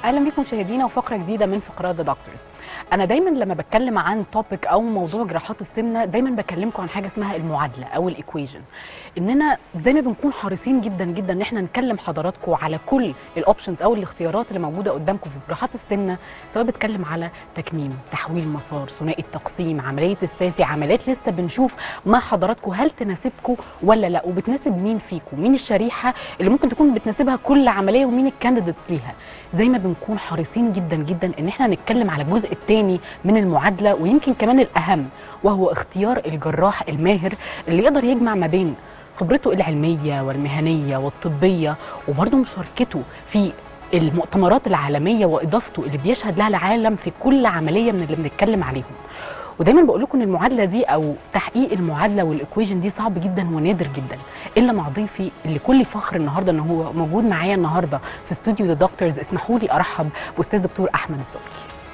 اهلا بيكم مشاهدينا وفقره جديده من فقرات ذا دكتورز انا دايما لما بتكلم عن توبيك او موضوع جراحات السمنه دايما بكلمكم عن حاجه اسمها المعادله او الايكويجن اننا زي ما بنكون حريصين جدا جدا ان احنا نكلم حضراتكم على كل الاوبشنز او الاختيارات اللي موجوده قدامكم في جراحات السمنه سواء بتكلم على تكميم تحويل مسار ثنائي التقسيم عمليه الساسي عمليات لسه بنشوف مع حضراتكم هل تناسبكم ولا لا وبتناسب مين فيكم مين الشريحه اللي ممكن تكون بتناسبها كل عمليه ومين الكانديديتس ليها زي ما بنكون حريصين جدا جدا ان احنا نتكلم على الجزء الثاني من المعادله ويمكن كمان الاهم وهو اختيار الجراح الماهر اللي يقدر يجمع ما بين خبرته العلميه والمهنيه والطبيه وبرضه مشاركته في المؤتمرات العالميه واضافته اللي بيشهد لها العالم في كل عمليه من اللي بنتكلم عليهم ودايما بقول لكم ان المعادله دي او تحقيق المعادله والايكويجن دي صعب جدا ونادر جدا الا مع ضيفي اللي كل فخر النهارده ان هو موجود معايا النهارده في استوديو ذا دكتورز اسمحوا لي ارحب باستاذ دكتور احمد الصبحي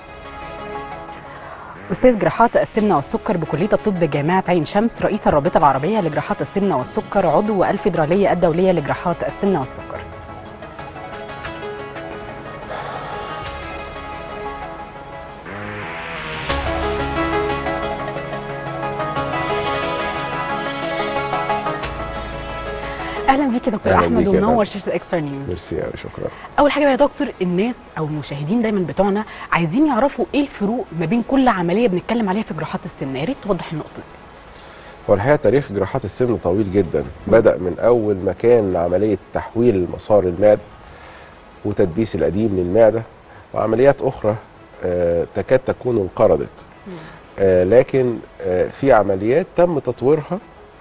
استاذ جراحات السمنه والسكر بكليه الطب جامعه عين شمس رئيس الرابطه العربيه لجراحات السمنه والسكر عضو الفيدراليه الدوليه لجراحات السمنه والسكر اهلا بيك يا دكتور أهلاً احمد بيك يا ومنور فندم. شاشه اكسترا نيوز ميرسي يعني شكرا اول حاجه بقى يا دكتور الناس او المشاهدين دايما بتوعنا عايزين يعرفوا ايه الفروق ما بين كل عمليه بنتكلم عليها في جراحات السمنه يا ريت توضح النقطه دي هو الحقيقه تاريخ جراحات السمن طويل جدا بدا من اول ما كان عمليه تحويل مسار المعده وتدبيس القديم للمعده وعمليات اخرى آه، تكاد تكون انقرضت آه، لكن آه، في عمليات تم تطويرها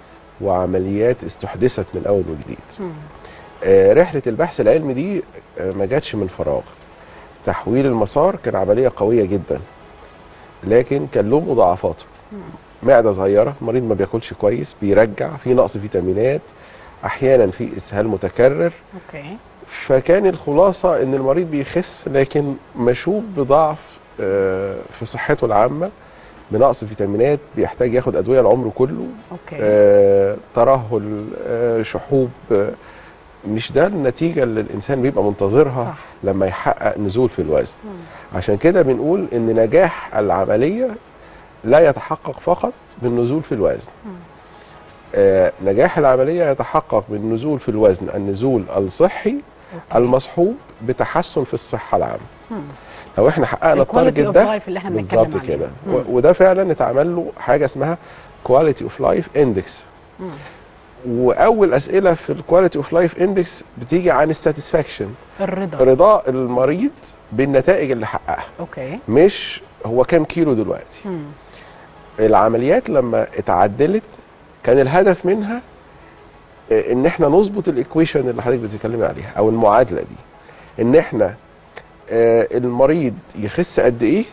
وعمليات استحدثت من اول وجديد آه، رحله البحث العلمي دي آه، ما جاتش من فراغ تحويل المسار كان عمليه قويه جدا لكن كان له مضاعفاته معده صغيره المريض ما بياكلش كويس بيرجع في نقص فيتامينات احيانا في اسهال متكرر اوكي فكان الخلاصه ان المريض بيخس لكن مشوب بضعف آه، في صحته العامه بنقص فيتامينات بيحتاج ياخد ادويه العمر كله اوكي آه، ترهل آه، شحوب آه، مش ده النتيجه اللي الانسان بيبقى منتظرها صح. لما يحقق نزول في الوزن مم. عشان كده بنقول ان نجاح العمليه لا يتحقق فقط بالنزول في الوزن مم. آه نجاح العمليه يتحقق بالنزول في الوزن النزول الصحي أوكي. المصحوب بتحسن في الصحه العامه مم. لو احنا حققنا الكواليتي التارجت اوف ده لايف اللي احنا بنتكلم بالظبط عليه كده مم. و- وده فعلا اتعمل له حاجه اسمها كواليتي اوف لايف اندكس مم. واول اسئله في الكواليتي اوف لايف اندكس بتيجي عن الساتسفاكشن الرضا رضاء المريض بالنتائج اللي حققها اوكي مش هو كام كيلو دلوقتي مم. العمليات لما اتعدلت كان الهدف منها آه، ان احنا نظبط الايكويشن اللي حضرتك بتتكلمي عليها او المعادله دي ان احنا آه، المريض يخس قد ايه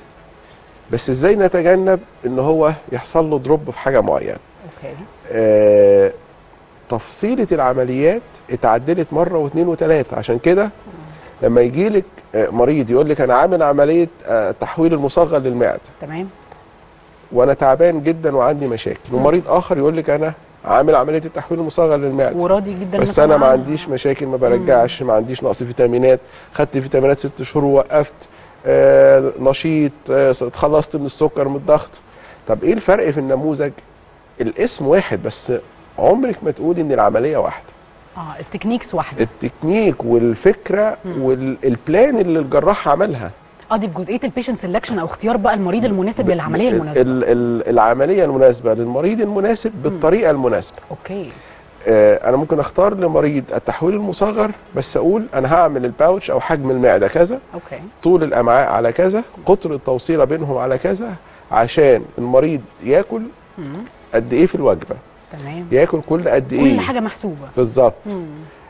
بس ازاي نتجنب ان هو يحصل له دروب في حاجه معينه اوكي آه، تفصيلة العمليات اتعدلت مرة واثنين وثلاثة عشان كده لما يجي لك مريض يقول لك أنا عامل عملية آه، تحويل المصغر للمعدة تمام وأنا تعبان جدا وعندي مشاكل ومريض آخر يقول لك أنا عامل عملية التحويل المصغر للمعدة وراضي جدا بس إنك أنا ما معانا. عنديش مشاكل ما برجعش ما عنديش نقص فيتامينات خدت فيتامينات ست شهور ووقفت آه، نشيط آه، اتخلصت من السكر من الضغط طب ايه الفرق في النموذج الاسم واحد بس عمرك ما تقولي ان العمليه واحده اه التكنيكس واحده التكنيك والفكره مم. والبلان اللي الجراح عملها اه دي في جزئيه البيشنت سelection او اختيار بقى المريض المناسب للعمليه ال- المناسبه ال- ال- العمليه المناسبه للمريض المناسب بالطريقه المناسبه اوكي آه، انا ممكن اختار لمريض التحويل المصغر بس اقول انا هعمل الباوتش او حجم المعده كذا اوكي طول الامعاء على كذا قطر التوصيله بينهم على كذا عشان المريض ياكل مم. قد ايه في الوجبه تمام ياكل كل قد ايه كل حاجه محسوبه بالظبط مم.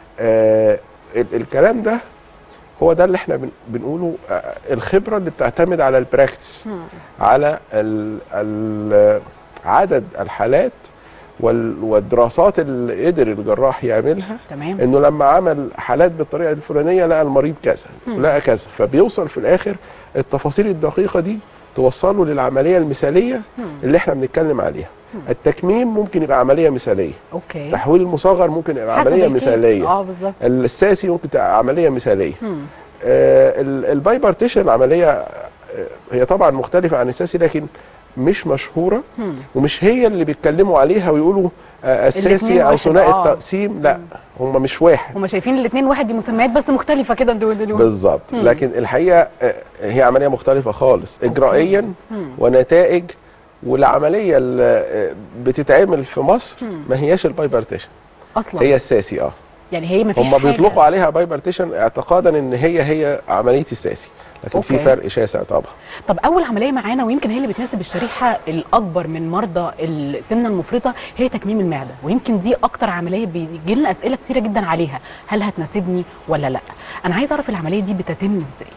آه ال- الكلام ده هو ده اللي احنا بن بنقوله آه الخبره اللي بتعتمد على البراكتس مم. على ال ال عدد الحالات وال- والدراسات اللي قدر الجراح يعملها تمام انه لما عمل حالات بالطريقه الفلانيه لقى المريض كذا مم. لقى كذا فبيوصل في الاخر التفاصيل الدقيقه دي توصله للعمليه المثاليه مم. اللي احنا بنتكلم عليها مم. التكميم ممكن يبقى عمليه مثاليه اوكي تحويل المصغر ممكن يبقى حسب عمليه الكيس. مثاليه اه بالظبط الساسي ممكن تبقى عمليه مثاليه مم. آه، ال- البايبارتيشن عمليه آه، هي طبعا مختلفه عن الساسي لكن مش مشهوره مم. ومش هي اللي بيتكلموا عليها ويقولوا آه، الاتنين اساسي او واحد، ثنائي آه. التقسيم لا هم مش واحد هما شايفين الاثنين واحد دي مسميات بس مختلفه كده دول دول بالظبط مم. لكن الحقيقه آه، هي عمليه مختلفه خالص اجرائيا مم. ونتائج والعمليه اللي آه، بتتعمل في مصر مم. ما هياش البايبارتيشن اصلا هي الساسي اه يعني هي ما فيش هم بيطلقوا عليها بايبارتيشن اعتقادا ان هي هي عمليه الساسي لكن في أوكي. فرق شاسع طبعا طب اول عمليه معانا ويمكن هي اللي بتناسب الشريحه الاكبر من مرضى السمنه المفرطه هي تكميم المعده ويمكن دي اكتر عمليه بيجي لنا اسئله كتيره جدا عليها هل هتناسبني ولا لا انا عايز اعرف العمليه دي بتتم ازاي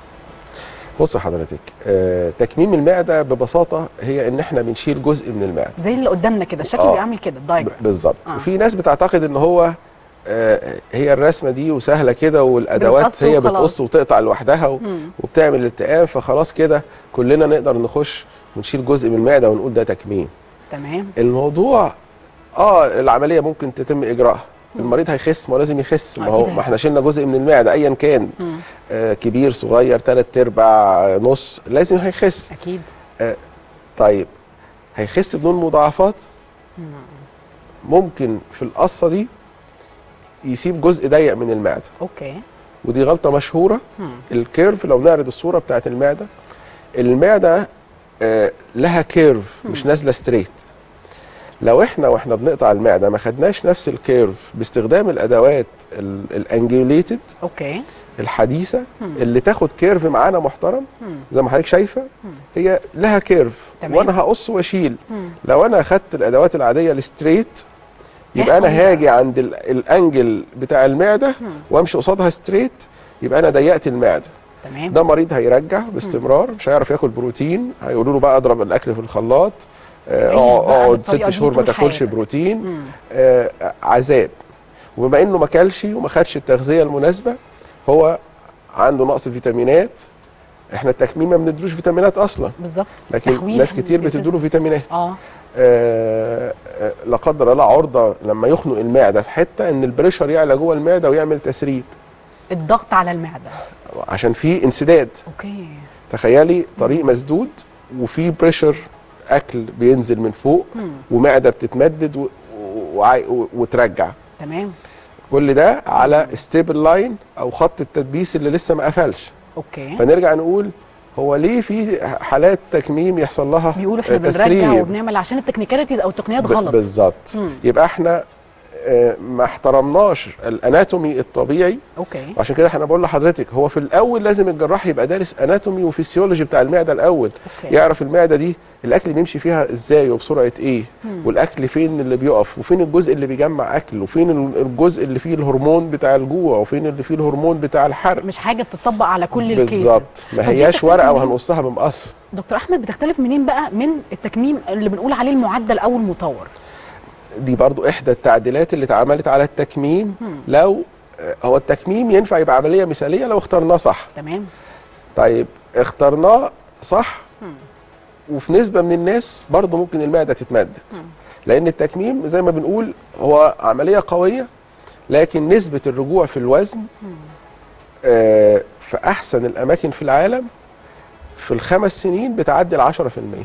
بص حضرتك آه تكميم المعده ببساطه هي ان احنا بنشيل جزء من المعده زي اللي قدامنا كده الشكل آه. بيعمل كده الدايجرام ب- بالظبط آه. وفي ناس بتعتقد ان هو آه هي الرسمه دي وسهله كده والادوات بنقص هي وخلاص. بتقص وتقطع لوحدها و- مم. وبتعمل الالتئام فخلاص كده كلنا نقدر نخش ونشيل جزء من المعده ونقول ده تكميم تمام الموضوع اه العمليه ممكن تتم اجراءها المريض هيخس ما هو لازم يخس ما هو أكيد ما احنا شلنا جزء من المعده ايا كان مم. آه كبير صغير ثلاث ارباع نص لازم هيخس اكيد طيب هيخس بدون مضاعفات مم. ممكن في القصه دي يسيب جزء ضيق من المعده اوكي ودي غلطه مشهوره مم. الكيرف لو نعرض الصوره بتاعت المعده المعده آه لها كيرف مش نازله ستريت لو احنا واحنا بنقطع المعده ما خدناش نفس الكيرف باستخدام الادوات الانجوليتد اوكي الحديثه مم. اللي تاخد كيرف معانا محترم مم. زي ما حضرتك شايفه مم. هي لها كيرف تمام. وانا هقص واشيل مم. لو انا اخدت الادوات العاديه الستريت يبقى انا هيحصل إيه بقى؟ هاجي عند ال- الانجل بتاع المعده مم. وامشي قصادها ستريت يبقى انا ضيقت المعده تمام ده مريض هيرجع باستمرار مش هيعرف ياكل بروتين هيقولوا له بقى اضرب الاكل في الخلاط آه، عيش بقى اقعد بالطريقة ست دي شهور ما طول تاكلش حياتك. بروتين مم. آه، عذاب وبما انه ما كلش وما خدش التغذيه المناسبه هو عنده نقص فيتامينات احنا التكميم ما بندلوش فيتامينات اصلا بالظبط لكن تحويل ناس كتير بالجسم. بتدوله فيتامينات اه آه، آه، لا قدر الله عرضه لما يخنق المعده في حته ان البريشر يعلى جوه المعده ويعمل تسريب الضغط على المعده عشان في انسداد اوكي تخيلي طريق مسدود وفي بريشر اكل بينزل من فوق مم. ومعده بتتمدد و... وعي- و... وترجع تمام كل ده على ستيبل لاين او خط التدبيس اللي لسه ما قفلش اوكي فنرجع نقول هو ليه في حالات تكميم يحصل لها بيقولوا احنا آه، بنرجع تسريب وبنعمل عشان التكنيكاليتيز او التقنيات ب- غلط بالظبط مم. يبقى احنا آه، ما احترمناش الاناتومي الطبيعي اوكي وعشان كده احنا بقول لحضرتك هو في الاول لازم الجراح يبقى دارس اناتومي وفسيولوجي بتاع المعده الاول اوكي يعرف المعده دي الاكل بيمشي فيها ازاي وبسرعه ايه مم. والاكل فين اللي بيقف وفين الجزء اللي بيجمع اكل وفين ال- الجزء اللي فيه الهرمون بتاع الجوع وفين اللي فيه الهرمون بتاع الحرق مش حاجه بتطبق على كل الكيسز بالظبط ما طب دي هياش بتختلف ورقه منين؟ وهنقصها بمقص دكتور احمد بتختلف منين بقى من التكميم اللي بنقول عليه المعدل او المطور دي برضو احدى التعديلات اللي اتعملت على التكميم مم. لو آه، هو التكميم ينفع يبقى عمليه مثاليه لو اخترناه صح تمام طيب اخترناه صح مم. وفي نسبه من الناس برضو ممكن المعده تتمدد مم. لان التكميم زي ما بنقول هو عمليه قويه لكن نسبه الرجوع في الوزن مم. آه، في احسن الاماكن في العالم في الخمس سنين بتعدي ال 10%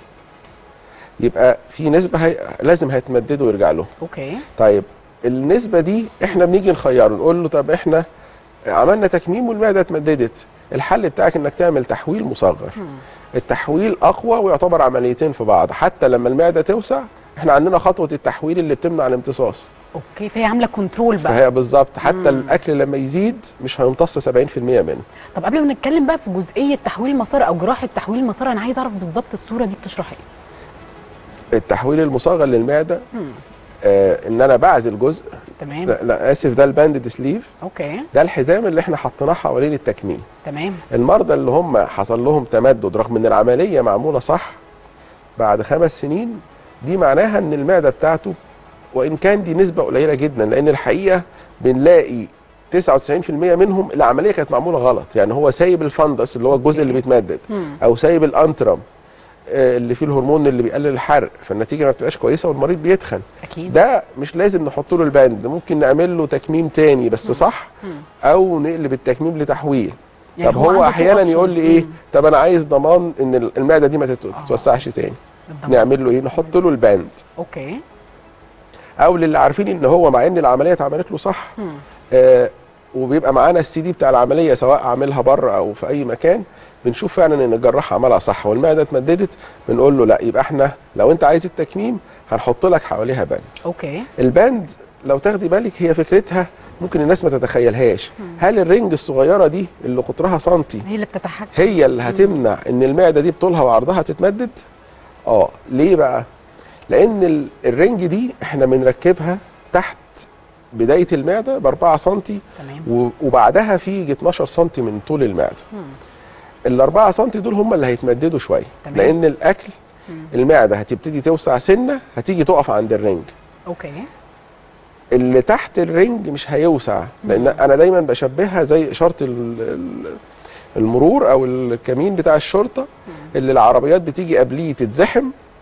يبقى في نسبه هي... لازم هيتمددوا ويرجع لهم اوكي طيب النسبه دي احنا بنيجي نخيره نقول له طب احنا عملنا تكميم والمعده اتمددت الحل بتاعك انك تعمل تحويل مصغر مم. التحويل اقوى ويعتبر عمليتين في بعض حتى لما المعده توسع احنا عندنا خطوه التحويل اللي بتمنع الامتصاص اوكي فهي عامله كنترول بقى فهي بالظبط حتى مم. الاكل لما يزيد مش هيمتص 70% منه طب قبل ما نتكلم بقى في جزئيه تحويل المسار او جراحه تحويل المسار انا عايز اعرف بالظبط الصوره دي بتشرح ايه التحويل المصغر للمعده مم. آه ان انا بعزل جزء تمام لا, لا اسف ده الباندد سليف اوكي ده الحزام اللي احنا حطيناه حوالين التكميم تمام المرضى اللي هم حصل لهم تمدد رغم ان العمليه معموله صح بعد خمس سنين دي معناها ان المعده بتاعته وان كان دي نسبه قليله جدا لان الحقيقه بنلاقي 99% منهم العمليه كانت معموله غلط يعني هو سايب الفندس اللي هو الجزء اللي بيتمدد مم. او سايب الانترم آه، اللي فيه الهرمون اللي بيقلل الحرق فالنتيجه ما بتبقاش كويسه والمريض بيتخن اكيد ده مش لازم نحط له الباند ممكن نعمل له تكميم تاني بس صح مم. او نقلب التكميم لتحويل يعني طب هو عنده احيانا two يقول لي options. ايه مم. طب انا عايز ضمان ان المعده دي ما تت- آه. تتوسعش تاني بالضبط. نعمل له ايه نحط له الباند اوكي او للي عارفين ان هو مع ان العمليه اتعملت له صح مم. آه وبيبقى معانا السي دي بتاع العمليه سواء عاملها بره او في اي مكان بنشوف فعلا ان الجراح عملها صح والمعده اتمددت بنقول له لا يبقى احنا لو انت عايز التكميم هنحط لك حواليها باند اوكي الباند لو تاخدي بالك هي فكرتها ممكن الناس ما تتخيلهاش هل الرنج الصغيره دي اللي قطرها سنتي هي اللي بتتحكم هي اللي هتمنع ان المعده دي بطولها وعرضها تتمدد اه ليه بقى لان ال- الرنج دي احنا بنركبها تحت بدايه المعده ب 4 سم تمام و- وبعدها في يجي 12 سم من طول المعده مم. ال 4 سم دول هم اللي هيتمددوا شويه تمام. لان الاكل مم. المعده هتبتدي توسع سنه هتيجي تقف عند الرنج اوكي اللي تحت الرنج مش هيوسع لان مم. انا دايما بشبهها زي اشاره ال- ال- المرور او الكمين بتاع الشرطه اللي العربيات بتيجي قبليه تتزحم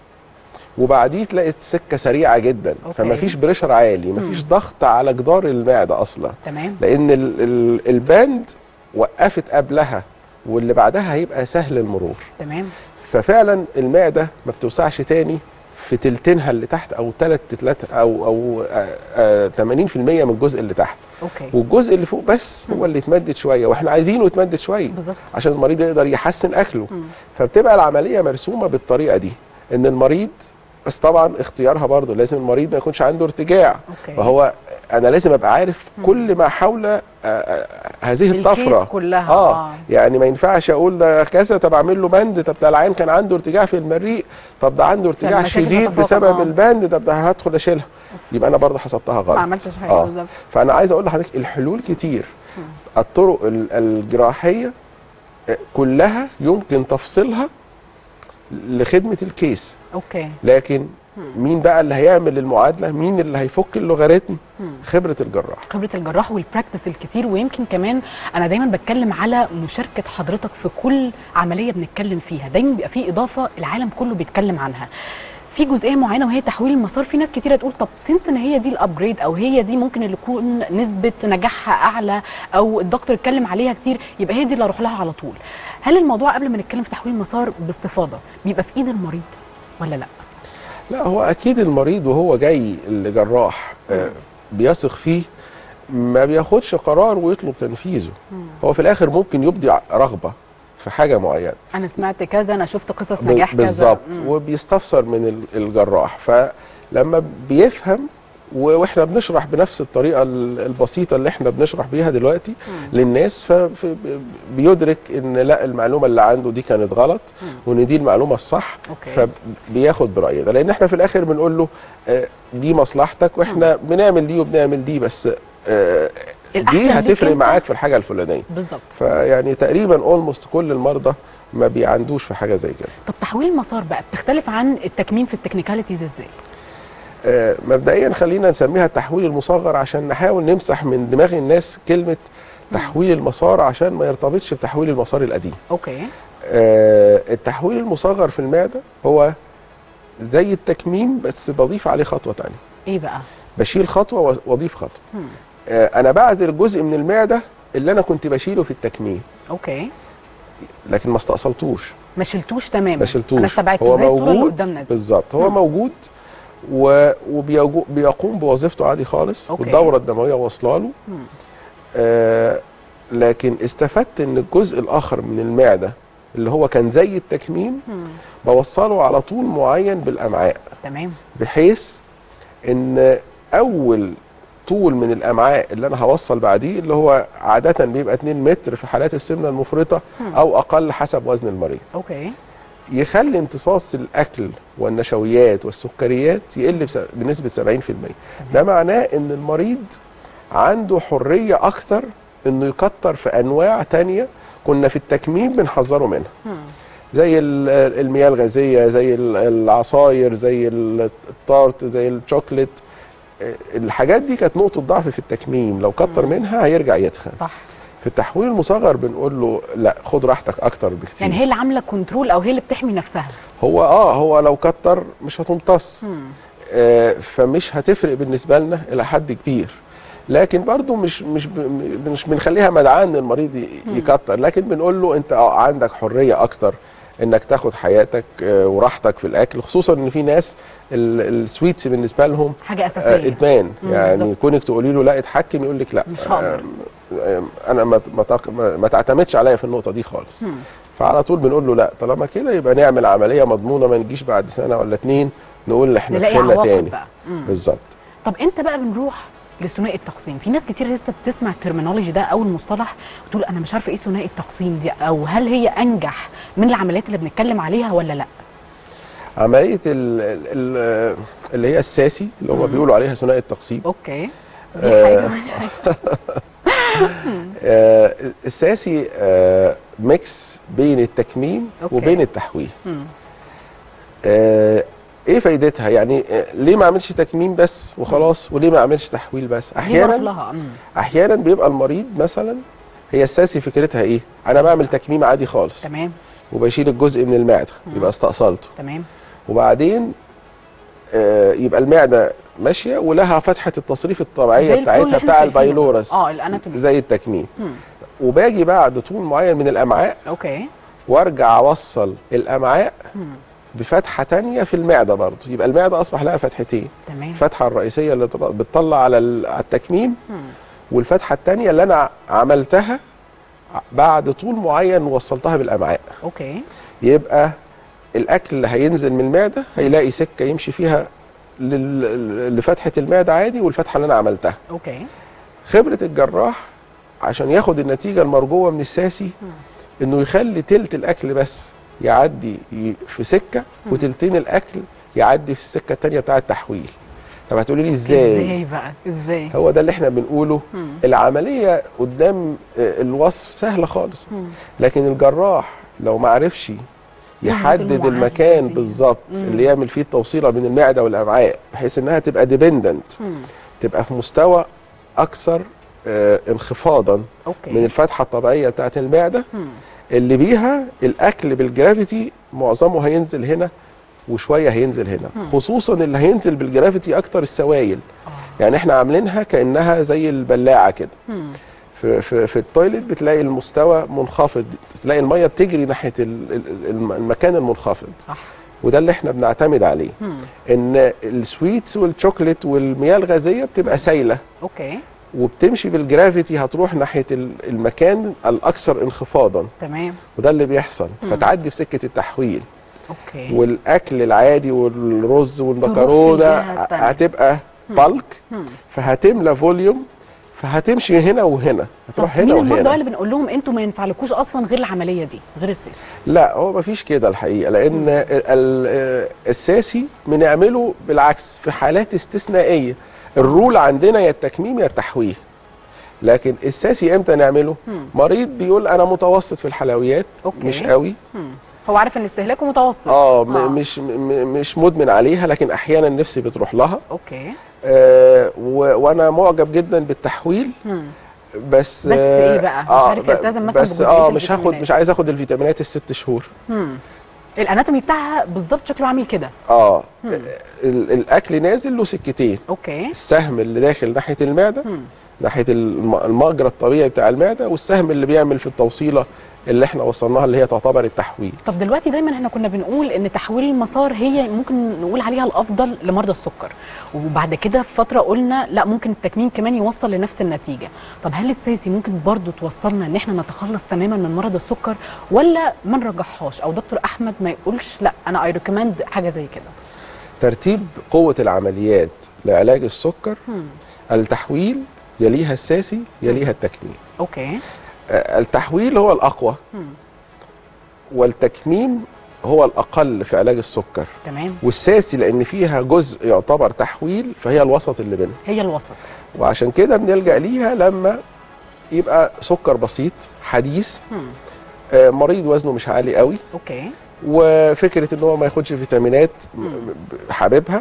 وبعديه تلاقي السكه سريعه جدا أوكي. فما فيش بريشر عالي ما فيش ضغط على جدار المعده اصلا تمام لان ال ال الباند وقفت قبلها واللي بعدها هيبقى سهل المرور تمام ففعلا المعده ما بتوسعش تاني في تلتينها اللي تحت او تلت تلات او او آه، آه، 80% من الجزء اللي تحت اوكي والجزء اللي فوق بس هو اللي يتمدد شويه واحنا عايزينه يتمدد شويه بالظبط عشان المريض يقدر يحسن اكله مم. فبتبقى العمليه مرسومه بالطريقه دي ان المريض بس طبعا اختيارها برضه لازم المريض ما يكونش عنده ارتجاع اوكي فهو انا لازم ابقى عارف كل ما حول آه، آه، هذه الطفره الكيس كلها اه يعني ما ينفعش اقول ده كذا طب اعمل له بند طب ده العين كان عنده ارتجاع في المريء طب ده عنده ارتجاع فالمشاكل شديد تتفاقم، بسبب آه. البند طب ده هدخل اشيلها يبقى انا برضه حسبتها غلط ما عملتش حاجه آه. بالظبط فانا عايز اقول لحضرتك الحلول كتير الطرق ال- الجراحيه آه، كلها يمكن تفصيلها لخدمه الكيس اوكي لكن مين بقى اللي هيعمل المعادله مين اللي هيفك اللوغاريتم مم. خبره الجراح خبره الجراح والبراكتس الكتير ويمكن كمان انا دايما بتكلم على مشاركه حضرتك في كل عمليه بنتكلم فيها دايما بيبقى في اضافه العالم كله بيتكلم عنها في جزئيه معينه وهي تحويل المسار في ناس كتيره تقول طب سنس ان هي دي الابجريد او هي دي ممكن اللي يكون نسبه نجاحها اعلى او الدكتور اتكلم عليها كتير يبقى هي دي اللي اروح لها على طول هل الموضوع قبل ما نتكلم في تحويل المسار باستفاضه بيبقى في ايد المريض ولا لا لا هو اكيد المريض وهو جاي لجراح آه، بيثق فيه ما بياخدش قرار ويطلب تنفيذه هو في الاخر ممكن يبدي ع- رغبه في حاجه معينه انا سمعت كذا انا شفت قصص ب- نجاح كذا بالظبط مم. وبيستفسر من ال- الجراح فلما بيفهم و- واحنا بنشرح بنفس الطريقه ال- البسيطه اللي احنا بنشرح بيها دلوقتي للناس فبيدرك ان لا المعلومه اللي عنده دي كانت غلط وان دي المعلومه الصح أوكي. فبياخد براينا لان احنا في الاخر بنقول له آه، دي مصلحتك واحنا بنعمل دي وبنعمل دي بس آه، الأحسن دي ليك هتفرق أنت. معاك في الحاجه الفلانيه بالظبط فيعني تقريبا اولموست كل المرضى ما بيعندوش في حاجه زي كده طب تحويل المسار بقى بتختلف عن التكميم في التكنيكاليتيز ازاي؟ آه، مبدئيا خلينا نسميها التحويل المصغر عشان نحاول نمسح من دماغ الناس كلمه تحويل المسار عشان ما يرتبطش بتحويل المسار القديم اوكي آه، التحويل المصغر في المعده هو زي التكميم بس بضيف عليه خطوه تانية ايه بقى؟ بشيل خطوه و- واضيف خطوه مم. آه، انا بعزل جزء من المعده اللي انا كنت بشيله في التكميم اوكي لكن ما استأصلتوش ما شلتوش تماما ما شلتوش انا استبعدته هو زي الصوره اللي موجود قدامنا دي بالظبط هو مم. موجود وبيقوم بوظيفته عادي خالص أوكي. والدوره الدمويه واصله له مم. آه لكن استفدت ان الجزء الاخر من المعده اللي هو كان زي التكميم مم. بوصله على طول معين بالامعاء تمام بحيث ان اول طول من الامعاء اللي انا هوصل بعديه اللي هو عاده بيبقى 2 متر في حالات السمنه المفرطه مم. او اقل حسب وزن المريض اوكي يخلي امتصاص الاكل والنشويات والسكريات يقل بس- بنسبه 70% ده معناه ان المريض عنده حريه اكثر انه يكتر في انواع تانية كنا في التكميم بنحذره منها مم. زي ال- المياه الغازيه زي ال- العصاير زي ال- التارت زي الشوكليت الحاجات دي كانت نقطه ضعف في التكميم لو كتر مم. منها هيرجع يتخن صح في التحويل المصغر بنقول له لا خد راحتك اكتر بكتير يعني هي اللي عامله كنترول او هي اللي بتحمي نفسها هو اه هو لو كتر مش هتمتص مم. آه فمش هتفرق بالنسبه لنا الى حد كبير لكن برضو مش مش ب- مش بنخليها مدعاه ان المريض ي- يكتر لكن بنقول له انت آه عندك حريه اكتر انك تاخد حياتك آه، وراحتك في الاكل خصوصا ان في ناس ال- السويتس بالنسبه لهم حاجه آه، اساسيه ادمان مم، يعني بالظبط. كونك تقولي له لا اتحكم يقول لك لا مش هقدر. آم، آم، انا ما ما تق- ما- ما تعتمدش عليا في النقطه دي خالص مم. فعلى طول بنقول له لا طالما كده يبقى نعمل عمليه مضمونه ما نجيش بعد سنه ولا اتنين نقول احنا نلاقي دخلنا عواقب تاني بقى مم. بالظبط طب انت بقى بنروح لثنائي التقسيم في ناس كتير لسه بتسمع الترمينولوجي ده او المصطلح وتقول انا مش عارفه ايه ثنائي التقسيم دي او هل هي انجح من العمليات اللي بنتكلم عليها ولا لا عمليه ال ال اللي هي الساسي اللي هم بيقولوا عليها ثنائي التقسيم اوكي دي آه. حاجه ودي حاجه آه الساسي آه ميكس بين التكميم أوكي. وبين التحويل مم. آه ايه فايدتها يعني آه ليه ما اعملش تكميم بس وخلاص وليه ما اعملش تحويل بس ليه بروح احيانا لها مم. احيانا بيبقى المريض مثلا هي الساسي فكرتها ايه انا بعمل تكميم عادي خالص تمام وبشيل الجزء من المعده مم. يبقى استأصلته تمام وبعدين آه يبقى المعده ماشيه ولها فتحه التصريف زي الطبيعيه الفل بتاعتها احنا بتاع شايفينه. البايلورس اه الاناتومي زي التكميم مم. وباجي بعد طول معين من الامعاء اوكي وارجع اوصل الامعاء مم. بفتحه تانية في المعده برضه يبقى المعده اصبح لها فتحتين تمام الفتحه الرئيسيه اللي طل- بتطلع على ال- على التكميم مم. والفتحه التانية اللي انا عملتها بعد طول معين وصلتها بالامعاء اوكي يبقى الاكل اللي هينزل من المعده هيلاقي سكه يمشي فيها لل- لفتحه المعده عادي والفتحه اللي انا عملتها اوكي خبره الجراح عشان ياخد النتيجه المرجوه من الساسي مم. انه يخلي تلت الاكل بس يعدي ي- في سكه مم. وتلتين الاكل يعدي في السكه الثانيه بتاعه التحويل طب هتقولي لي ازاي ازاي بقى ازاي هو ده اللي احنا بنقوله مم. العمليه قدام آه، الوصف سهله خالص مم. لكن الجراح لو ما عرفش يحدد المعادلة المكان دي. بالظبط مم. اللي يعمل فيه التوصيله بين المعده والامعاء بحيث انها تبقى ديبندنت مم. تبقى في مستوى اكثر آه، انخفاضا اوكي من الفتحه الطبيعيه بتاعه المعده مم. اللي بيها الاكل بالجرافيتي معظمه هينزل هنا وشويه هينزل هنا مم. خصوصا اللي هينزل بالجرافيتي اكتر السوائل آه. يعني احنا عاملينها كانها زي البلاعه كده مم. في في في التويليت بتلاقي المستوى منخفض تلاقي الميه بتجري ناحيه ال- ال- الم- المكان المنخفض صح وده اللي احنا بنعتمد عليه مم. ان السويتس والشوكليت والمياه الغازيه بتبقى سايله اوكي وبتمشي بالجرافيتي هتروح ناحيه ال- المكان الاكثر انخفاضا تمام وده اللي بيحصل مم. فتعدي في سكه التحويل اوكي والاكل العادي والرز والمكرونه الجهة التانية. هتبقى مم. بالك مم. فهتملى فوليوم فهتمشي هنا وهنا هتروح طب هنا مين المرضى وهنا اللي بنقول لهم انتوا ما ينفعلكوش اصلا غير العمليه دي غير السيس لا هو مفيش كده الحقيقه لان ال- ال- الساسي بنعمله بالعكس في حالات استثنائيه الرول عندنا يا التكميم يا التحويل لكن الساسي امتى نعمله مم. مريض بيقول انا متوسط في الحلويات أوكي. مش قوي مم. هو عارف ان استهلاكه متوسط اه م- مش م- مش مدمن عليها لكن احيانا نفسي بتروح لها اوكي آه و- وانا معجب جدا بالتحويل مم. بس بس إيه بقى؟ مش عارف ب- يلتزم مثلاً بس بجزئية اه مش هاخد الفيتامينات. مش عايز اخد الفيتامينات الست شهور مم. الاناتومي بتاعها بالظبط شكله عامل كده اه مم. ال- الاكل نازل له سكتين اوكي السهم اللي داخل ناحيه المعده مم. ناحيه الم- المجرى الطبيعي بتاع المعده والسهم اللي بيعمل في التوصيله اللي احنا وصلناها اللي هي تعتبر التحويل طب دلوقتي دايما احنا كنا بنقول ان تحويل المسار هي ممكن نقول عليها الافضل لمرضى السكر وبعد كده في فتره قلنا لا ممكن التكميم كمان يوصل لنفس النتيجه طب هل الساسي ممكن برضو توصلنا ان احنا نتخلص تماما من مرض السكر ولا ما نرجحهاش او دكتور احمد ما يقولش لا انا اي ريكومند حاجه زي كده ترتيب قوه العمليات لعلاج السكر مم. التحويل يليها الساسي يليها التكميم اوكي آه، التحويل هو الاقوى مم. والتكميم هو الاقل في علاج السكر تمام والساسي لان فيها جزء يعتبر تحويل فهي الوسط اللي بينهم هي الوسط وعشان كده بنلجا ليها لما يبقى سكر بسيط حديث مم. آه، مريض وزنه مش عالي قوي اوكي وفكره ان هو ما ياخدش فيتامينات م- مم. ب- حاببها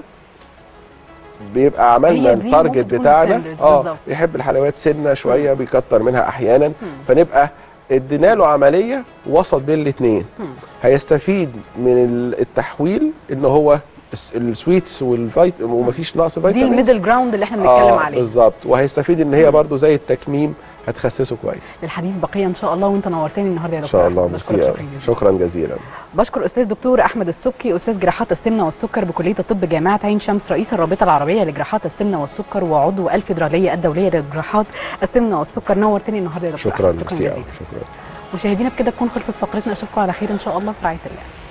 بيبقى عملنا هي دي التارجت ممكن تكون بتاعنا standards اه بالظبط. بيحب الحلويات سنه شويه مم. بيكتر منها احيانا مم. فنبقى ادينا له عمليه وسط بين الاثنين مم. هيستفيد من ال- التحويل ان هو الس- السويتس والفيت ومفيش نقص دي فيتامينز الميدل جراوند اللي احنا بنتكلم عليه بالظبط وهيستفيد ان هي برضو زي التكميم هتخسسه كويس الحديث بقيه ان شاء الله وانت نورتني النهارده يا ان دكتور شاء الله أحمد. بشكرك ميرسي شكرا أوي. جزيلا شكرا جزيلا بشكر استاذ دكتور احمد السبكي استاذ جراحات السمنه والسكر بكليه الطب جامعه عين شمس رئيس الرابطه العربيه لجراحات السمنه والسكر وعضو الفيدراليه الدوليه لجراحات السمنه والسكر نورتني النهارده يا دكتور شكرا أحمد. ميرسي جزيلا أوي. شكرا مشاهدينا بكده تكون خلصت فقرتنا اشوفكم على خير ان شاء الله في رعايه الله